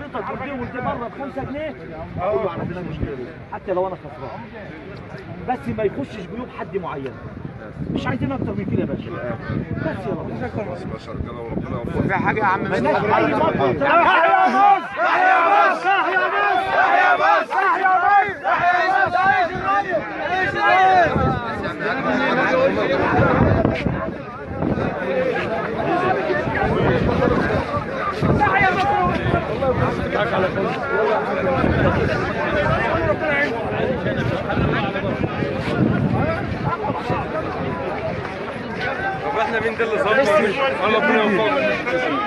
حضرتك ودي ودي بره ب 5 جنيه اقول له عندنا المشكله دي حتى لو انا خسران بس ما يخشش جيوب حد معين مش عايزين اكتر من كده يا باشا بس يا رب بس باشا رجاله وربنا يوفقك في حاجه يا عم مش مالناش اي موقف طب احنا مين ده اللي ظبط الله ربنا يوفقك